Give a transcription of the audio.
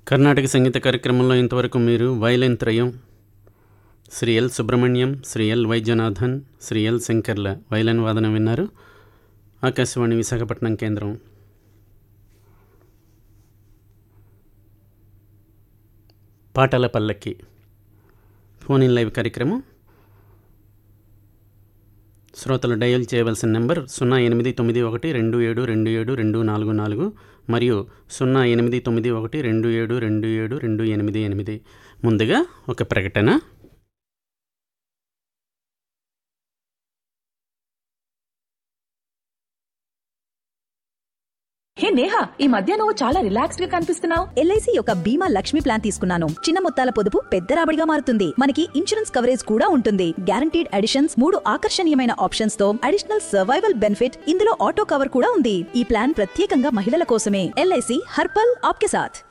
కర్ణాటక సంగీత కార్యక్రమంలో ఇంతవరకు మీరు వైలెన్ త్రయం Sri L Subrahmanyam Sri L Vaidyanathan Sri L శంకర్ల వైలెన్ వాదన విన్నారు ఆకాశవాణి విశాఖపట్నం కేంద్రం పాటల పల్లకి ఫోన్ ఇన్ లైవ్ కార్యక్రమం శ్రోతలు డయల్ చేయవలసిన నెంబర్ సున్నా ఎనిమిది తొమ్మిది ఒకటి రెండు ఏడు రెండు ఏడు రెండు నాలుగు నాలుగు మరియు సున్నా ఎనిమిది తొమ్మిది ఒకటి రెండు ఏడు రెండు ఏడు రెండు ఎనిమిది ఎనిమిది ముందుగా ఒక ప్రకటన హే నేహా ఈ మధ్య నువ్వు చాలా రిలాక్స్డ్ గా కనిపిస్తున్నావు ఎల్ఐసి యొక్క బీమా లక్ష్మి ప్లాన్ తీసుకున్నాను చిన్న మొత్తాల పొదుపు పెద్ద రాబడిగా మారుతుంది మనకి ఇన్సూరెన్స్ కవరేజ్ కూడా ఉంటుంది గ్యారంటీడ్ అడిషన్స్ మూడు ఆకర్షణీయమైన ఆప్షన్స్ తో అడిషనల్ సర్వైవల్ బెనిఫిట్ ఇందులో ఆటో కవర్ కూడా ఉంది ఈ ప్లాన్ ప్రత్యేకంగా మహిళల కోసమే ఎల్ఐసి హర్పల్ ఆప్కే సాథ్